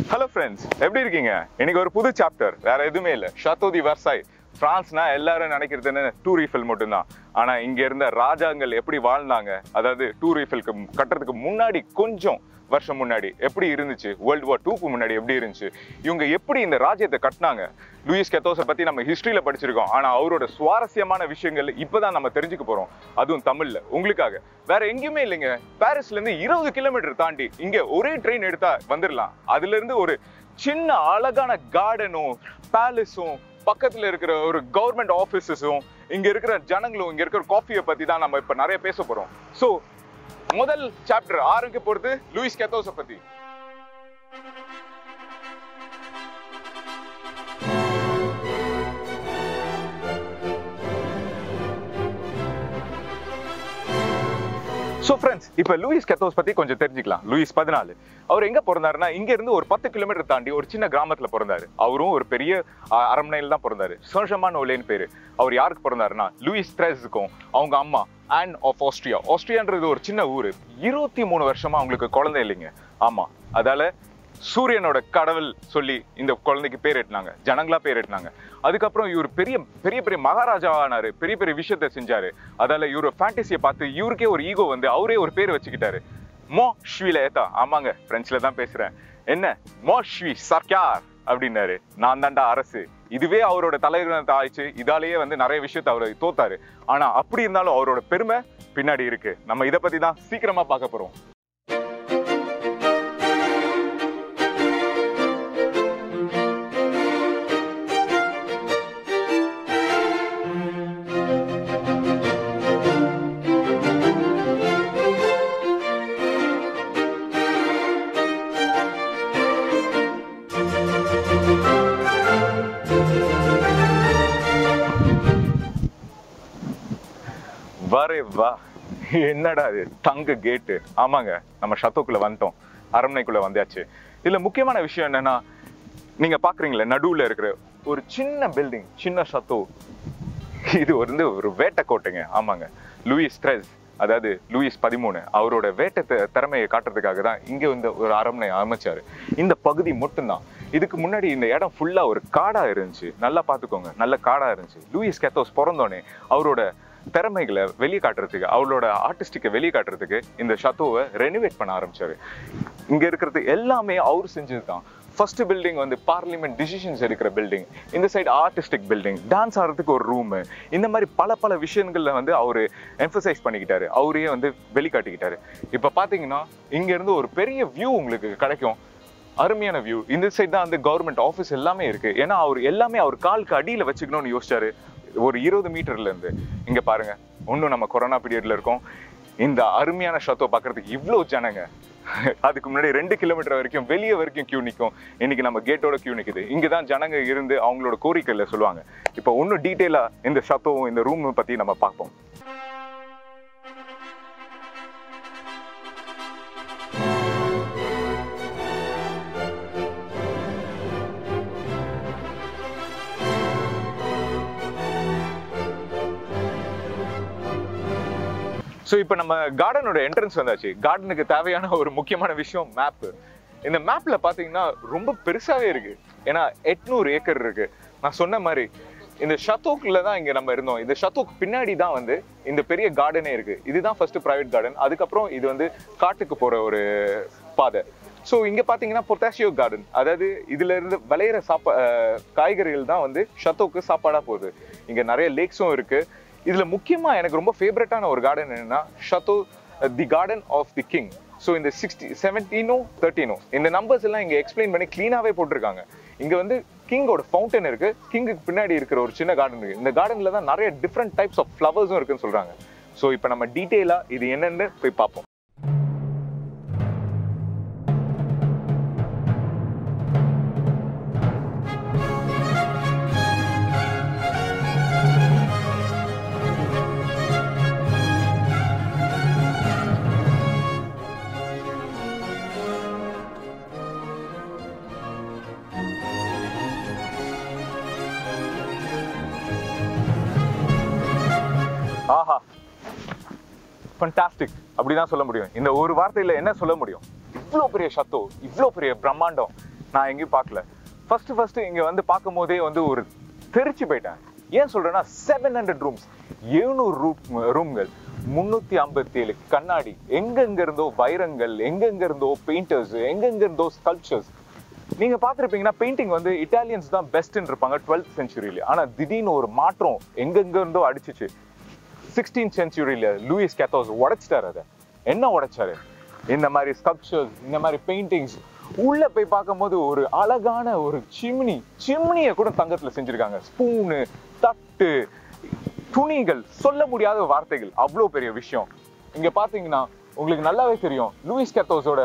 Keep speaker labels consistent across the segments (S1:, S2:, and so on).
S1: hello friends எப்படி இருக்கீங்க இன்னைக்கு ஒரு புது சாப்டர் வேற எதுவுமே இல்லை ஷாத்தோ தி வர்சாய் பிரான்ஸ்னா எல்லாரும் நினைக்கிறது என்ன டூர் ஈஃபில் மட்டும்தான் ஆனா இங்க இருந்த ராஜாங்கள் எப்படி வாழ்ந்தாங்க அதாவது டூர் ஈஃபில்க்கு கட்டுறதுக்கு முன்னாடி கொஞ்சம் வருஷம் முன்னாடி எப்படி இருந்துச்சு வேர்ல்டு வார் டூக்கு முன்னாடி எப்படி இருந்துச்சு இவங்க எப்படி இந்த ராஜ்யத்தை கட்டினாங்க லூயிஸ் கெத்தோஸை பத்தி நம்ம ஹிஸ்டரியில படிச்சிருக்கோம் ஆனா அவரோட சுவாரஸ்யமான விஷயங்கள் இப்பதான் நம்ம தெரிஞ்சுக்க போறோம் அதுவும் தமிழ்ல உங்களுக்காக வேற எங்கேயுமே இல்லைங்க பாரிஸ்ல இருந்து இருபது கிலோமீட்டர் தாண்டி இங்க ஒரே ட்ரெயின் எடுத்தா வந்துடலாம் அதுல இருந்து ஒரு சின்ன அழகான கார்டனும் பேலஸும் பக்கத்துல இருக்கிற ஒரு கவர்மெண்ட் ஆபீசஸும் இங்க இருக்கிற ஜனங்களும் இங்க இருக்கிற காஃபியை பத்தி தான் நம்ம இப்ப நிறைய பேச போறோம் சோ முதல் சாப்டர் ஆரம்பிக்க போறது லூயிஸ் கெத்தோஸை பத்தி ஸோ ஃப்ரெண்ட்ஸ் இப்போ லூயிஸ் கெத்தோஸ் பத்தி கொஞ்சம் தெரிஞ்சுக்கலாம் லூயிஸ் பதினாலு அவர் எங்க பிறந்தாருன்னா இங்க இருந்து ஒரு பத்து கிலோமீட்டர் தாண்டி ஒரு சின்ன கிராமத்துல பிறந்தாரு அவரும் ஒரு பெரிய அஹ், அரண்மனையில தான் பிறந்தாரு சோஷமான ஒலேன்னு பேரு அவர் யாருக்கு பிறந்தாருன்னா லூயிஸ் த்ரெஸ்க்கும் அவங்க அம்மா ஆன் ஆஃப் ஆஸ்ட்ரியா ஆஸ்ட்ரியான்றது ஒரு சின்ன ஊரு இருபத்தி மூணு வருஷமா அவங்களுக்கு குழந்தை இல்லைங்க ஆமா அதால சூரியனோட கடவுள் சொல்லி இந்த குழந்தைக்கு பேர் எட்டினாங்க ஜனங்களா பேர் எட்டினாங்க அதுக்கப்புறம் இவர் பெரிய பெரிய பெரிய மகாராஜா ஆனாரு பெரிய பெரிய விஷயத்த செஞ்சாரு அதால இவர் ஃபேண்டசியை பார்த்து இவருக்கே ஒரு ஈகோ வந்து அவரே ஒரு பேர் வச்சுக்கிட்டாரு மோ ஷ்வில ஏத்தா ஆமாங்க பிரெஞ்சுல தான் பேசுறேன் என்ன மோ ஷ்வி சர்க்கார் அப்படின்னாரு நான் தாண்டா அரசு இதுவே அவரோட தலைவனத்தை ஆயிடுச்சு இதாலேயே வந்து நிறைய விஷயத்த அவர் தோத்தாரு ஆனா அப்படி இருந்தாலும் அவரோட பெருமை பின்னாடி இருக்கு நம்ம இதை பத்தி தான் சீக்கிரமா பார்க்க போறோம் வரே வா என்னடா இது தங்க கேட்டு ஆமாங்க நம்ம ஷத்தோக்குள்ள வந்துட்டோம் அரண்மனைக்குள்ள வந்தாச்சு இதுல முக்கியமான விஷயம் என்னன்னா நீங்க பாக்குறீங்களே நடுவுல இருக்கிற ஒரு சின்ன பில்டிங் சின்ன ஷத்தோ இது வந்து ஒரு வேட்டை கோட்டைங்க ஆமாங்க லூயிஸ் த்ரெஸ் அதாவது லூயிஸ் பதிமூணு அவரோட வேட்டை தி- திறமையை காட்டுறதுக்காக தான் இங்க வந்து ஒரு அரண்மனை அமைச்சாரு இந்த பகுதி மட்டும்தான் இதுக்கு முன்னாடி இந்த இடம் ஃபுல்லா ஒரு காடா இருந்துச்சு நல்லா பாத்துக்கோங்க நல்ல காடா இருந்துச்சு லூயிஸ் கெத்தோஸ் பிறந்தோடனே அவரோட திறமைகளை வெளியே காட்டுறதுக்கு அவரோட ஆர்டிஸ்டிக்கை வெளியே காட்டுறதுக்கு இந்த ஷத்தோவை ரெனிவேட் பண்ண ஆரம்பிச்சாரு இங்க இருக்கிறது எல்லாமே அவர் செஞ்சது தான் ஃபர்ஸ்ட் பில்டிங் வந்து பார்லிமெண்ட் டிசிஷன்ஸ் எடுக்கிற பில்டிங் இந்த சைடு ஆர்டிஸ்டிக் பில்டிங் டான்ஸ் ஆடுறதுக்கு ஒரு ரூம் இந்த மாதிரி பல பல விஷயங்கள்ல வந்து அவரு எம்பசைஸ் பண்ணிக்கிட்டாரு அவரையே வந்து வெளிக்காட்டிக்கிட்டாரு இப்ப பாத்தீங்கன்னா இங்க இருந்து ஒரு பெரிய வியூ உங்களுக்கு கிடைக்கும் அருமையான வியூ இந்த சைடு தான் வந்து கவர்மெண்ட் ஆஃபீஸ் எல்லாமே இருக்கு ஏன்னா அவர் எல்லாமே அவர் காலுக்கு அடியில வச்சுக்கணும்னு யோசிச்சாரு ஒரு இருபது மீட்டர்ல இருந்து இங்க பாருங்க இன்னும் நம்ம கொரோனா பீரியட்ல இருக்கோம் இந்த அருமையான ஷத்தோ பார்க்கறதுக்கு இவ்வளோ ஜனங்க அதுக்கு முன்னாடி ரெண்டு கிலோமீட்டர் வரைக்கும் வெளியே வரைக்கும் கியூ நிற்கும் இன்னைக்கு நம்ம கேட்டோட கியூ நிக்குது இங்க தான் ஜனங்க இருந்து அவங்களோட கோரிக்கையில சொல்லுவாங்க இப்போ இன்னும் டீட்டெயிலா இந்த ஷத்தோவும் இந்த ரூம் பத்தி நம்ம பார்ப்போம் ஸோ இப்போ நம்ம கார்டனோட என்ட்ரன்ஸ் வந்தாச்சு கார்டனுக்கு தேவையான ஒரு முக்கியமான விஷயம் மேப் இந்த மேப்ல பாத்தீங்கன்னா ரொம்ப பெருசாவே இருக்கு ஏன்னா எட்நூறு ஏக்கர் இருக்கு நான் சொன்ன மாதிரி இந்த ஷத்தோக்குள்ள தான் இங்க நம்ம இருந்தோம் இந்த ஷத்தோக்கு பின்னாடி தான் வந்து இந்த பெரிய கார்டனே இருக்கு இதுதான் ஃபர்ஸ்ட் பிரைவேட் கார்டன் அதுக்கப்புறம் இது வந்து காட்டுக்கு போற ஒரு பாதை ஸோ இங்க பாத்தீங்கன்னா பொட்டாசியோ கார்டன் அதாவது இதுல இருந்து விளையிற சாப்பா அஹ் காய்கறிகள் தான் வந்து ஷத்தோக்கு சாப்பாடா போகுது இங்க நிறைய லேக்ஸும் இருக்கு இதுல முக்கியமா எனக்கு ரொம்ப ஃபேவரட்டான ஒரு கார்டன் என்னன்னா chateau the garden of the king so இந்த சிக்ஸ்டி செவன்டீனோ தேர்ட்டீனோ இந்த நம்பர்ஸ் எல்லாம் இங்க எக்ஸ்பிளைன் பண்ணி க்ளீனாவே போட்டிருக்காங்க இங்க வந்து கிங்கோட ஃபவுண்டன் இருக்கு கிங்குக்கு பின்னாடி இருக்கிற ஒரு சின்ன கார்டன் இருக்கு இந்த கார்டன்ல தான் நிறைய டிஃப்ரெண்ட் டைப்ஸ் ஆஃப் ஃப்ளவர்ஸும் இருக்குன்னு சொல்றாங்க ஸோ இப்போ நம்ம டீட்டெயிலா இது என்னன்னு போய் பார்ப்போம் ஆஹா ஃபண்டாஸ்டிக் அப்படிதான் சொல்ல முடியும் இந்த ஒரு வார்த்தையில என்ன சொல்ல முடியும் இவ்வளோ பெரிய சத்தோ இவ்வளோ பெரிய பிரம்மாண்டம் நான் எங்கேயும் பார்க்கல ஃபர்ஸ்ட் ஃபர்ஸ்ட் இங்க வந்து பார்க்கும் போதே வந்து ஒரு தெரிச்சு போயிட்டேன் ஏன் சொல்றேன்னா செவன் ஹண்ட்ரட் ரூம்ஸ் எழுநூறு ரூம் ரூம்கள் முன்னூத்தி ஐம்பத்தி ஏழு கண்ணாடி எங்கெங்க இருந்தோ வைரங்கள் எங்கெங்க இருந்தோ பெயிண்டர்ஸ் எங்கெங்க இருந்தோ ஸ்கல்ப்சர்ஸ் நீங்க பார்த்திருப்பீங்கன்னா பெயிண்டிங் வந்து இட்டாலியன்ஸ் தான் பெஸ்ட்னு இருப்பாங்க டுவெல்த் செஞ்சுரியில ஆனா திடீர்னு ஒரு மாற்றம் எங்கெங்க இருந்தோ அடிச்சிச்சு சிக்ஸ்டீன் செஞ்சுரியில லூயிஸ் கேத்தோஸ் உடைச்சிட்டாரு அதை என்ன உடைச்சாரு இந்த மாதிரி ஸ்கல்ப்சர்ஸ் இந்த மாதிரி பெயிண்டிங்ஸ் உள்ள போய் பார்க்கும்போது ஒரு அழகான ஒரு சிம்னி சிம்னியை கூட தங்கத்துல செஞ்சிருக்காங்க ஸ்பூனு தட்டு துணிகள் சொல்ல முடியாத வார்த்தைகள் அவ்வளோ பெரிய விஷயம் இங்க பாத்தீங்கன்னா உங்களுக்கு நல்லாவே தெரியும் லூயிஸ் கேத்தோஸோட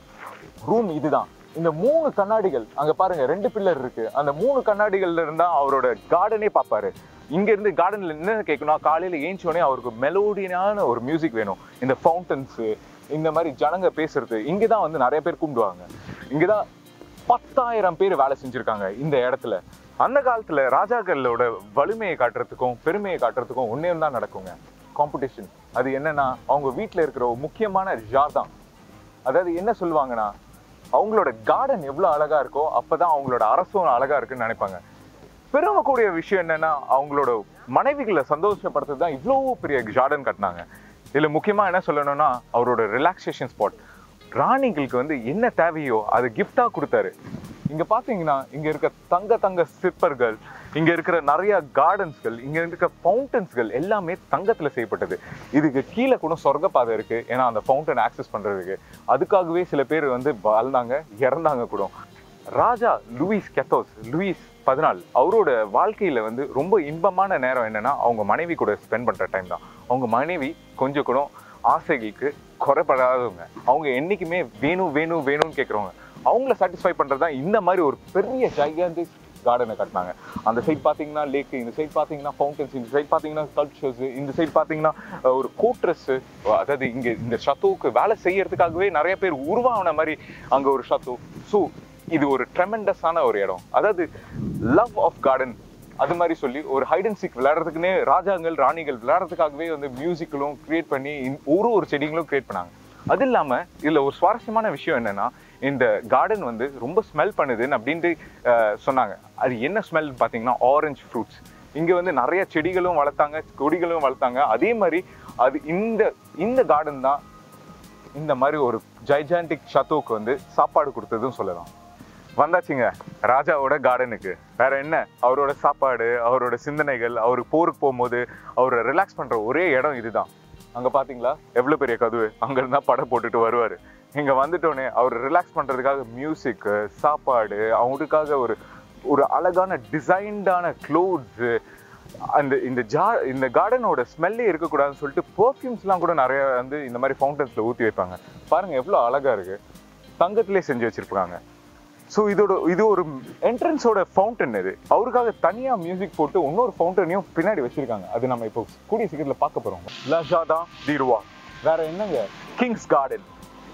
S1: ரூம் இதுதான் இந்த மூணு கண்ணாடிகள் அங்க பாருங்க ரெண்டு பில்லர் இருக்கு அந்த மூணு கண்ணாடிகள்ல இருந்தா அவரோட கார்டனே பார்ப்பாரு இங்க இருந்து கார்டன்ல என்ன கேட்கணும் காலையில ஏஞ்ச உடனே அவருக்கு மெலோடியான ஒரு மியூசிக் வேணும் இந்த ஃபவுண்டன்ஸ் இந்த மாதிரி ஜனங்க பேசுறது இங்கதான் வந்து நிறைய பேர் கும்பிடுவாங்க இங்கதான் பத்தாயிரம் பேர் வேலை செஞ்சிருக்காங்க இந்த இடத்துல அந்த காலத்துல ராஜாக்களோட வலிமையை காட்டுறதுக்கும் பெருமையை காட்டுறதுக்கும் ஒன்னே தான் நடக்குங்க காம்படிஷன் அது என்னன்னா அவங்க வீட்ல இருக்கிற ஒரு முக்கியமான ஜார் தான் அதாவது என்ன சொல்லுவாங்கன்னா அவங்களோட கார்டன் எவ்வளவு அழகா இருக்கோ அப்பதான் அவங்களோட அரசும் அழகா இருக்குன்னு நினைப்பாங்க பெருமைக்கூடிய விஷயம் என்னன்னா அவங்களோட மனைவிகளை சந்தோஷப்படுத்துறது தான் இவ்வளோ பெரிய கார்டன் கட்டினாங்க இதுல முக்கியமா என்ன சொல்லணும்னா அவரோட ரிலாக்ஸேஷன் ஸ்பாட் ராணிகளுக்கு வந்து என்ன தேவையோ அதை கிஃப்டா கொடுத்தாரு இங்க பாத்தீங்கன்னா இங்க இருக்க தங்க தங்க சிற்பர்கள் இங்க இருக்கிற நிறைய கார்டன்ஸ்கள் இங்க இருக்க ஃபவுண்டன்ஸ்கள் எல்லாமே தங்கத்துல செய்யப்பட்டது இதுக்கு கீழே கூட சொர்க்க பாதை இருக்கு ஏன்னா அந்த ஃபவுண்டன் ஆக்சஸ் பண்றதுக்கு அதுக்காகவே சில பேர் வந்து வாழ்ந்தாங்க இறந்தாங்க கூட ராஜா லூயிஸ் கெத்தோஸ் லூயிஸ் பதினாலு அவரோட வாழ்க்கையில வந்து ரொம்ப இன்பமான நேரம் என்னன்னா அவங்க மனைவி கூட ஸ்பெண்ட் பண்ற டைம் தான் அவங்க மனைவி கொஞ்சம் கூட ஆசைகளுக்கு குறைபடாதவங்க அவங்க என்னைக்குமே வேணும் வேணும் வேணும்னு கேட்குறவங்க அவங்கள சாட்டிஸ்ஃபை பண்றது தான் இந்த மாதிரி ஒரு பெரிய ஜைகாண்டிக் கார்டனை கட்டினாங்க அந்த சைட் பார்த்தீங்கன்னா லேக் இந்த சைட் பார்த்தீங்கன்னா ஃபவுண்டன்ஸ் இந்த சைட் பார்த்தீங்கன்னா ஸ்கல்ப்சர்ஸ் இந்த சைட் பார்த்தீங்கன்னா அஹ், ஒரு கோட்ரஸ் அதாவது இங்க இந்த ஷத்தோவுக்கு வேலை செய்யறதுக்காகவே நிறைய பேர் உருவான மாதிரி அங்க ஒரு ஷத்தோ ஸோ இது ஒரு ட்ரெமெண்டஸான ஒரு இடம் அதாவது லவ் ஆஃப் கார்டன் அது மாதிரி சொல்லி ஒரு ஹைட் அண்ட் சீக் விளையாடுறதுக்குன்னே ராஜாங்கள் ராணிகள் விளையாடுறதுக்காகவே வந்து மியூசிக்கலும் கிரியேட் பண்ணி இந்த ஒரு ஒரு செடிங்களும் கிரியேட் பண்ணாங்க அது இல்லாம இதுல ஒரு சுவாரஸ்யமான விஷயம் என்னன்னா இந்த கார்டன் வந்து ரொம்ப ஸ்மெல் பண்ணுதுன்னு அப்படின்ட்டு அஹ், சொன்னாங்க அது என்ன ஸ்மெல் பார்த்தீங்கன்னா ஆரஞ்சு ஃப்ரூட்ஸ் இங்க வந்து நிறைய செடிகளும் வளர்த்தாங்க கொடிகளும் வளர்த்தாங்க அதே மாதிரி அது இந்த இந்த கார்டன் தான் இந்த மாதிரி ஒரு ஜைஜாண்டிக் ஷத்தோக்கு வந்து சாப்பாடு கொடுத்ததும் சொல்லலாம் வந்தாச்சுங்க ராஜாவோட கார்டனுக்கு வேற என்ன அவரோட சாப்பாடு அவரோட சிந்தனைகள் அவர் போருக்கு போகும்போது அவரை ரிலாக்ஸ் பண்ற ஒரே இடம் இதுதான் அங்க பாத்தீங்களா எவ்வளவு பெரிய கதவு அங்க இருந்தா படம் போட்டுட்டு வருவாரு இங்க வந்துட்டோன்னே அவர் ரிலாக்ஸ் பண்றதுக்காக மியூசிக் சாப்பாடு அவங்களுக்காக ஒரு ஒரு அழகான டிசைன்டான க்ளோத்ஸ் அந்த இந்த ஜா இந்த கார்டனோட ஸ்மெல்லே இருக்கக்கூடாதுன்னு சொல்லிட்டு பெர்ஃப்யூம்ஸ்லாம் கூட நிறைய வந்து இந்த மாதிரி ஃபவுண்டன்ஸ்ல ஊற்றி வைப்பாங்க பாருங்க எவ்வளோ அழகா இருக்கு தங்கத்திலே செஞ்சு வச்சிருப்பாங்க ஸோ இதோட இது ஒரு என்ட்ரன்ஸோட ஃபவுண்டன் இது அவருக்காக தனியா மியூசிக் போட்டு இன்னொரு ஃபவுண்டனையும் பின்னாடி வச்சிருக்காங்க அது நம்ம இப்போ கூடிய சீக்கிரத்தில் பார்க்க போறோம் லஜாதா தீருவா வேற என்னங்க கிங்ஸ் கார்டன்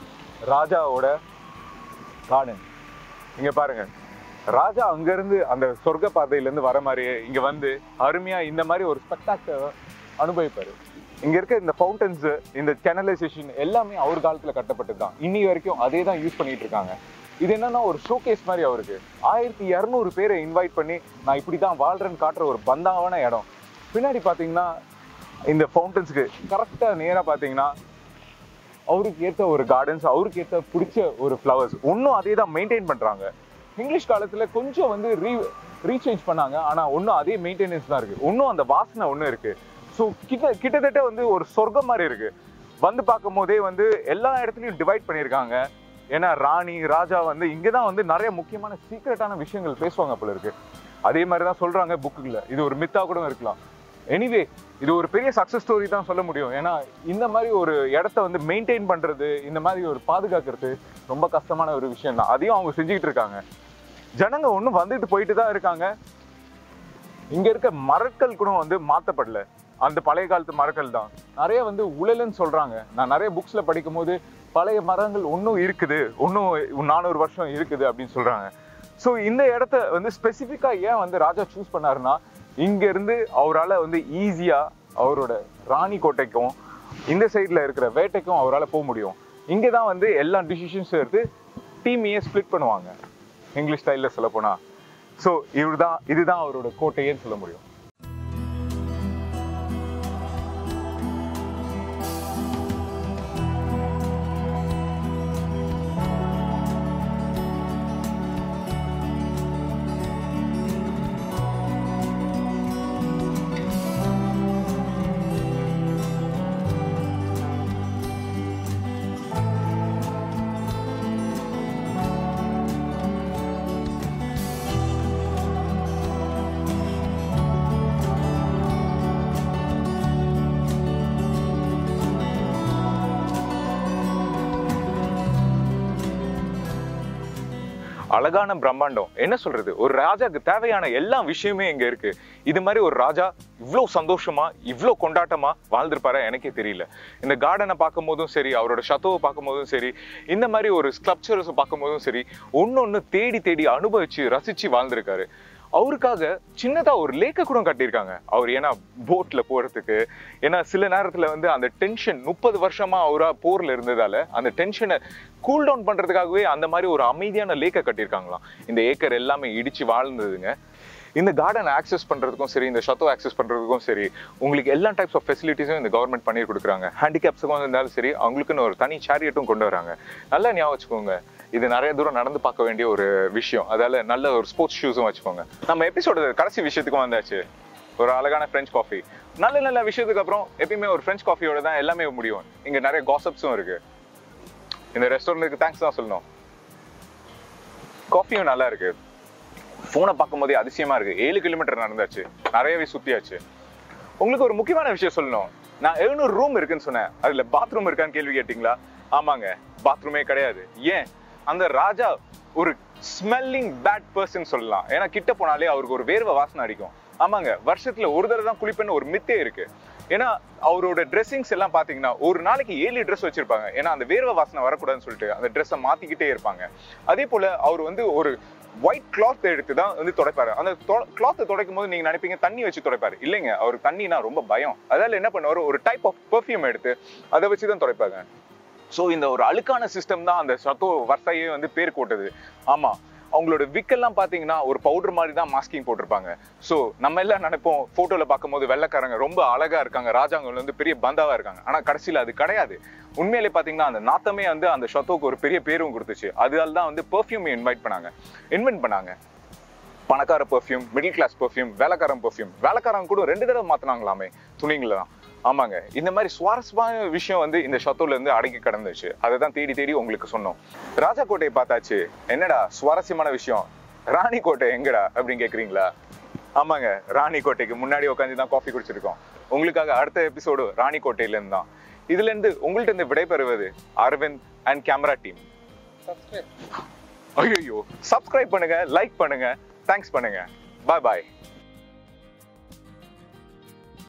S1: ராஜாவோட கார்டன் இங்க பாருங்க ராஜா அங்க இருந்து அந்த சொர்க்க பாதையில இருந்து வர மாதிரியே இங்க வந்து அருமையா இந்த மாதிரி ஒரு ஸ்பெக்டாக்டர் அனுபவிப்பாரு இங்க இருக்க இந்த ஃபவுண்டன்ஸ் இந்த கேனலைசேஷன் எல்லாமே அவர் காலத்துல கட்டப்பட்டது தான் இன்னி வரைக்கும் அதே தான் யூஸ் பண்ணிட்டு இருக்காங்க இது என்னன்னா ஒரு ஷோகேஸ் மாதிரி அவருக்கு ஆயிரத்தி இரநூறு பேரை இன்வைட் பண்ணி நான் இப்படி தான் வாழ்றேன்னு காட்டுற ஒரு பந்தாவான இடம் பின்னாடி பாத்தீங்கன்னா இந்த ஃபவுண்டன்ஸ்க்கு கரெக்டா நேரா பாத்தீங்கன்னா அவருக்கு ஏற்ற ஒரு கார்டன்ஸ் அவருக்கு ஏற்ற பிடிச்ச ஒரு ஃப்ளவர்ஸ் இன்னும் அதே தான் மெயின்டைன் பண்றாங்க இங்கிலீஷ் காலத்துல கொஞ்சம் வந்து ரீ ரீசேஞ்ச் பண்ணாங்க ஆனா ஒன்றும் அதே மெயின்டெனன்ஸ் தான் இருக்கு இன்னும் அந்த வாசனை ஒன்றும் இருக்கு ஸோ கிட்ட கிட்டத்தட்ட வந்து ஒரு சொர்க்கம் மாதிரி இருக்கு வந்து பார்க்கும் போதே வந்து எல்லா இடத்துலையும் டிவைட் பண்ணியிருக்காங்க ஏன்னா ராணி ராஜா வந்து இங்கே தான் வந்து நிறைய முக்கியமான சீக்ரெட்டான விஷயங்கள் பேசுவாங்க போல இருக்கு அதே மாதிரி தான் சொல்றாங்க புக்குல இது ஒரு மித்தா கூட இருக்கலாம் எனிவே இது ஒரு பெரிய சக்சஸ் ஸ்டோரி தான் சொல்ல முடியும் ஏன்னா இந்த மாதிரி ஒரு இடத்த வந்து மெயின்டைன் பண்றது இந்த மாதிரி ஒரு பாதுகாக்கிறது ரொம்ப கஷ்டமான ஒரு விஷயம் தான் அதையும் அவங்க செஞ்சுக்கிட்டு இருக்காங்க ஜனங்க ஒன்றும் வந்துட்டு போயிட்டு தான் இருக்காங்க இங்க இருக்க மரக்கல் கூட வந்து மாத்தப்படல அந்த பழைய காலத்து மரக்கல் தான் நிறைய வந்து உழலுன்னு சொல்றாங்க நான் நிறைய புக்ஸ்ல படிக்கும் போது பழைய மரங்கள் இன்னும் இருக்குது இன்னும் நானூறு வருஷம் இருக்குது அப்படின்னு சொல்றாங்க ஸோ இந்த இடத்த வந்து ஸ்பெசிஃபிக்கா ஏன் வந்து ராஜா சூஸ் பண்ணாருன்னா இங்க இருந்து அவரால் வந்து ஈஸியா அவரோட ராணி கோட்டைக்கும் இந்த சைட்ல இருக்கிற வேட்டைக்கும் அவரால் போக முடியும் இங்கே தான் வந்து எல்லா டிசிஷன்ஸும் எடுத்து டீமையே ஸ்ப்ளிட் பண்ணுவாங்க இங்கிலீஷ் ஸ்டைல்ல சொல்ல போனா ஸோ இவர்தான் இதுதான் அவரோட கோட்டையேன்னு சொல்ல முடியும் அழகான பிரம்மாண்டம் என்ன சொல்றது ஒரு ராஜாக்கு தேவையான எல்லா விஷயமே இங்க இருக்கு இது மாதிரி ஒரு ராஜா இவ்ளோ சந்தோஷமா இவ்ளோ கொண்டாட்டமா வாழ்ந்திருப்பாரா எனக்கே தெரியல இந்த கார்டனை பார்க்கும் போதும் சரி அவரோட ஷத்தோவை பார்க்கும் போதும் சரி இந்த மாதிரி ஒரு ஸ்கல்ப்சர்ஸ் பார்க்கும் போதும் சரி ஒன்னொன்னு தேடி தேடி அனுபவிச்சு ரசிச்சு வாழ்ந்திருக்காரு அவருக்காக சின்னதா ஒரு லேக்க கூட கட்டியிருக்காங்க அவர் ஏன்னா போட்ல போறதுக்கு ஏன்னா சில நேரத்துல வந்து அந்த டென்ஷன் முப்பது வருஷமா அவரா போர்ல இருந்ததால அந்த டென்ஷனை கூல் டவுன் பண்றதுக்காகவே அந்த மாதிரி ஒரு அமைதியான லேக்க கட்டியிருக்காங்களாம் இந்த ஏக்கர் எல்லாமே இடிச்சு வாழ்ந்ததுங்க இந்த கார்டன் ஆக்சஸ் பண்றதுக்கும் சரி இந்த ஷத்தோ ஆக்சஸ் பண்றதுக்கும் சரி உங்களுக்கு எல்லா டைப்ஸ் ஆஃப் ஃபெசிலிட்டிஸும் இந்த கவர்மெண்ட் பண்ணி கொடுக்குறாங்க ஹேண்டிகேப்ஸுக்கும் இருந்தாலும் சரி அவங்களுக்குன்னு ஒரு தனி சேரியட்டும் கொண்டு வராங்க நல்லா ஞாபகம் வச்சுக்கோங்க இது நிறைய தூரம் நடந்து பார்க்க வேண்டிய ஒரு விஷயம் அதால நல்ல ஒரு ஸ்போர்ட்ஸ் ஷூஸும் வச்சுக்கோங்க நம்ம எபிசோட கடைசி விஷயத்துக்கும் வந்தாச்சு ஒரு அழகான ஃப்ரெஞ்ச் காஃபி நல்ல நல்ல விஷயத்துக்கு அப்புறம் எப்பயுமே ஒரு ஃப்ரெஞ்ச் காஃபியோட தான் எல்லாமே முடியும் இங்க நிறைய காசப்ஸும் இருக்கு இந்த ரெஸ்டாரண்ட்டுக்கு தேங்க்ஸ் தான் சொல்லணும் காஃபியும் நல்லா இருக்கு ஃபோனை பார்க்கும்போதே அதிசயமா இருக்கு ஏழு கிலோமீட்டர் நடந்தாச்சு நிறையவே சுத்தியாச்சு உங்களுக்கு ஒரு முக்கியமான விஷயம் சொல்லணும் நான் எழுநூறு ரூம் இருக்குன்னு சொன்னேன் அதுல பாத்ரூம் இருக்கான்னு கேள்வி கேட்டீங்களா ஆமாங்க பாத்ரூமே கிடையாது ஏன் அந்த ராஜா ஒரு ஸ்மெல்லிங் பேட் பர்சன் சொல்லலாம் ஏன்னா கிட்ட போனாலே அவருக்கு ஒரு வேர்வை வாசனை அடிக்கும் ஆமாங்க வருஷத்துல ஒரு தடவை தான் குளிப்பேன்னு ஒரு மித்தே இருக்கு ஏன்னா அவரோட ட்ரெஸ்ஸிங்ஸ் எல்லாம் பாத்தீங்கன்னா ஒரு நாளைக்கு ஏழு ட்ரெஸ் வச்சிருப்பாங்க ஏன்னா அந்த வேர்வை வாசனை வரக்கூடாதுன்னு சொல்லிட்டு அந்த ட்ரெஸ்ஸை மாத்திக்கிட்டே இருப்பாங்க அதே போல அவர் வந்து ஒரு ஒயிட் கிளாத் எடுத்து தான் வந்து துடைப்பாரு அந்த கிளாத் துடைக்கும் போது நீங்க நினைப்பீங்க தண்ணி வச்சு துடைப்பாரு இல்லைங்க அவருக்கு தண்ணினா ரொம்ப பயம் அதால என்ன பண்ணுவாரு ஒரு டைப் ஆஃப் பெர்ஃப்யூம் எடுத்து அதை வச்சு தான் துடைப்பாங்க ஸோ இந்த ஒரு அழுக்கான சிஸ்டம் தான் அந்த சத்தோ வர்த்தையே வந்து பேர் போட்டது ஆமா அவங்களோட விக்கெல்லாம் பாத்தீங்கன்னா ஒரு பவுடர் மாதிரி தான் மாஸ்கிங் போட்டிருப்பாங்க ஸோ நம்ம எல்லாம் நினைப்போம் போட்டோல பார்க்கும்போது வெள்ளைக்காரங்க ரொம்ப அழகா இருக்காங்க ராஜாங்க வந்து பெரிய பந்தாவா இருக்காங்க ஆனா கடைசியில அது கிடையாது உண்மையிலே பாத்தீங்கன்னா அந்த நாத்தமே வந்து அந்த ஷத்தோக்கு ஒரு பெரிய பேரும் கொடுத்துச்சு அதனால தான் வந்து பெர்ஃப்யூம் இன்வைட் பண்ணாங்க இன்வென்ட் பண்ணாங்க பணக்கார பெர்ஃப்யூம் மிடில் கிளாஸ் பெர்ஃப்யூம் வேலைக்காரன் பெர்ஃப்யூம் வேலைக்காரன் கூட ரெண்டு தடவை மாத்தினாங்களாமே துணிங்களை தான் ஆமாங்க இந்த மாதிரி சுவாரஸ்யமான விஷயம் வந்து இந்த ஷத்தோல இருந்து அடங்கி கிடந்துச்சு அதை தான் தேடி தேடி உங்களுக்கு சொன்னோம் ராஜா கோட்டையை பார்த்தாச்சு என்னடா சுவாரஸ்யமான விஷயம் ராணி கோட்டை எங்கடா அப்படின்னு கேக்குறீங்களா ஆமாங்க ராணி கோட்டைக்கு முன்னாடி உட்காந்து தான் காஃபி குடிச்சிருக்கோம் உங்களுக்காக அடுத்த எபிசோடு ராணி கோட்டையில இருந்து தான் இதுல இருந்து உங்கள்ட்ட இருந்து விடைபெறுவது அரவிந்த் அண்ட் கேமரா டீம் ஐயோ சப்ஸ்கிரைப் பண்ணுங்க லைக் பண்ணுங்க தேங்க்ஸ் பண்ணுங்க பாய் பாய்